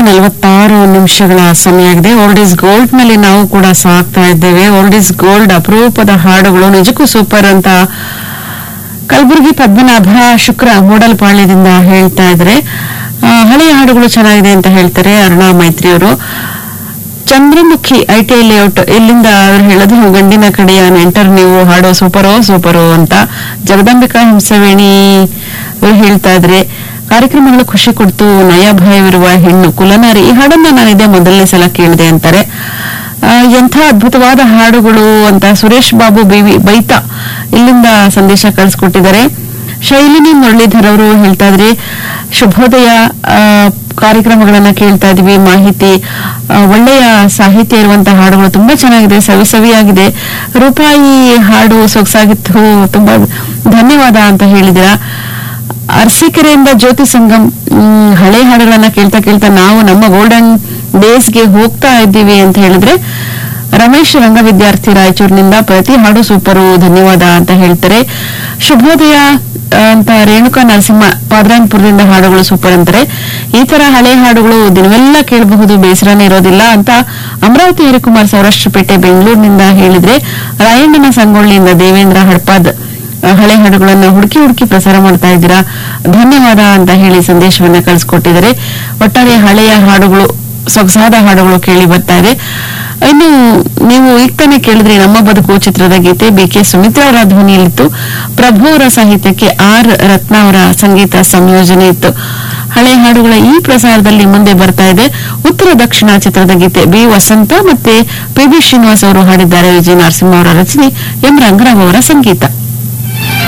ನಲವತ್ತಾರು ನಿಮಿಷಗಳ ಸಮಯ ಆಗಿದೆ ಓಲ್ಡ್ ಇಸ್ ಗೋಲ್ಡ್ ನಲ್ಲಿ ನಾವು ಕೂಡ ಸಾಕ್ತಾ ಇದ್ದೇವೆ ಓಲ್ಡ್ ಇಸ್ ಗೋಲ್ಡ್ ಅಪರೂಪದ ಹಾಡುಗಳು ನಿಜಕ್ಕೂ ಸೂಪರ್ ಅಂತ ಕಲಬುರಗಿ ಪದ್ಮನಾಭ ಶುಕ್ರ ಮೂಡಲ್ಪಾಳ್ಯದಿಂದ ಹೇಳ್ತಾ ಇದ್ರೆ ಆ, ಹಳೆಯ ಹಾಡುಗಳು ಚೆನ್ನಾಗಿದೆ ಅಂತ ಹೇಳ್ತಾರೆ ಅರುಣಾ ಮೈತ್ರಿ ಅವರು ಚಂದ್ರಮುಖಿ ಐಟಿಐ ಲೇಔಟ್ ಇಲ್ಲಿಂದ ಅವ್ರು ಹೇಳೋದು ಗಂಡಿನ ಕಡೆಯ ನೆಂಟರ್ ನೀವು ಹಾಡೋ ಸೂಪರೋ ಸೂಪರೋ ಅಂತ ಜಗದಂಬಿಕಾ ಹಿಂಸವೇಣಿ ಅವರು ಹೇಳ್ತಾ ಇದ್ರೆ ಕಾರ್ಯಕ್ರಮಗಳು ಖುಷಿ ಕೊಡ್ತು ನಯಭಯವಿರುವ ಹೆಣ್ಣು ಕುಲನಾರಿ ಈ ಹಾಡನ್ನ ನಾನು ಇದೇ ಮೊದಲನೇ ಸಲ ಕೇಳಿದೆ ಅಂತಾರೆ ಆ, ಎಂಥ ಅದ್ಭುತವಾದ ಹಾಡುಗಳು ಅಂತ ಸುರೇಶ್ ಬಾಬು ಬಿವಿ ಬೈತಾ ಇಲ್ಲಿಂದ ಸಂದೇಶ ಕಳಿಸ್ಕೊಟ್ಟಿದ್ದಾರೆ ಶೈಲಿನಿ ಮುರಳೀಧರ್ ಅವರು ಹೇಳ್ತಾ ಇದ್ರಿ ಶುಭೋದಯ ಆ, ಕಾರ್ಯಕ್ರಮಗಳನ್ನ ಕೇಳ್ತಾ ಇದೀವಿ ಮಾಹಿತಿ ಆ, ಒಳ್ಳೆಯ ಸಾಹಿತ್ಯ ಇರುವಂತಹ ಹಾಡುಗಳು ತುಂಬಾ ಚೆನ್ನಾಗಿದೆ ಸವಿ ಸವಿಯಾಗಿದೆ ರೂಪಾಯಿ ಹಾಡು ಸೊಗಸಾಗಿತ್ತು ತುಂಬಾ ಧನ್ಯವಾದ ಅಂತ ಹೇಳಿದಿರಾ ಅರಸೀಕೆರೆಯಿಂದ ಜ್ಯೋತಿ ಸಂಗಮ್ ಮ್, ಹಳೆ ಹಾಡುಗಳನ್ನ ಕೇಳ್ತಾ ಕೇಳ್ತಾ ನಾವು ನಮ್ಮ ಗೋಲ್ಡನ್ ಡೇಸ್ಗೆ ಹೋಗ್ತಾ ಇದ್ದೀವಿ ಅಂತ ಹೇಳಿದ್ರೆ ರಮೇಶ್ ರಂಗ ವಿದ್ಯಾರ್ಥಿ ರಾಯಚೂರಿನಿಂದ ಪ್ರತಿ ಹಾಡು ಸೂಪರು ಧನ್ಯವಾದ ಅಂತ ಹೇಳ್ತಾರೆ ಶುಭೋದಯ ಆ, ಅಂತ ರೇಣುಕಾ ನರಸಿಂಹ ಪಾದರಾಯನಪುರದಿಂದ ಹಾಡುಗಳು ಸೂಪರ್ ಅಂತಾರೆ ಈ ತರ ಹಳೆ ಹಾಡುಗಳು ದಿನವೆಲ್ಲ ಕೇಳಬಹುದು ಬೇಸರನೇ ಇರೋದಿಲ್ಲ ಅಂತ ಅಮರಾವತಿ ಹರಿಕುಮಾರ್ ಸೌರಾಷ್ಟ್ರಪೇಟೆ ಬೆಂಗಳೂರಿನಿಂದ ಹೇಳಿದ್ರೆ ರಾಯಣ್ಣನ ಸಂಗೊಳ್ಳಿಯಿಂದ ದೇವೇಂದ್ರ ಹಡ್ಪಾದ್ ಆ, ಹಳೆ ಹಾಡುಗಳನ್ನ ಹುಡುಕಿ ಹುಡುಕಿ ಪ್ರಸಾರ ಮಾಡ್ತಾ ಇದ್ದೀರಾ ಧನ್ಯವಾದ ಅಂತ ಹೇಳಿ ಸಂದೇಶವನ್ನ ಕಳಿಸ್ಕೊಟ್ಟಿದ್ದಾರೆ ಒಟ್ಟಾರೆ ಹಳೆಯ ಹಾಡುಗಳು ಸೊಗಸಾದ ಹಾಡುಗಳು ಕೇಳಿ ಬರ್ತಾ ಇದೆ ಇನ್ನು ನೀವು ಈಗ ತಾನೇ ಕೇಳಿದ್ರಿ ನಮ್ಮ ಬದುಕು ಚಿತ್ರದ ಗೀತೆ ಬಿ ಕೆ ಸುಮಿತ್ರಾ ಅವರ ಧ್ವನಿಯಲ್ಲಿತ್ತು ಪ್ರಭು ಅವರ ಸಾಹಿತ್ಯಕ್ಕೆ ಆರ್ ರತ್ನ ಅವರ ಸಂಗೀತ ಸಂಯೋಜನೆ ಇತ್ತು ಹಳೆ ಹಾಡುಗಳ ಈ ಪ್ರಸಾರದಲ್ಲಿ ಮುಂದೆ ಬರ್ತಾ ಇದೆ ಉತ್ತರ ದಕ್ಷಿಣ ಚಿತ್ರದ ಗೀತೆ ಬಿ ವಸಂತ ಮತ್ತೆ ಪಿ ಬಿ ಶ್ರೀನಿವಾಸ್ ಅವರು ಹಾಡಿದ್ದಾರೆ ವಿಜಯ ನರಸಿಂಹ ಅವರ ರಚನೆ ಎಂ ರಂಗರಾವ್ ಅವರ ಸಂಗೀತ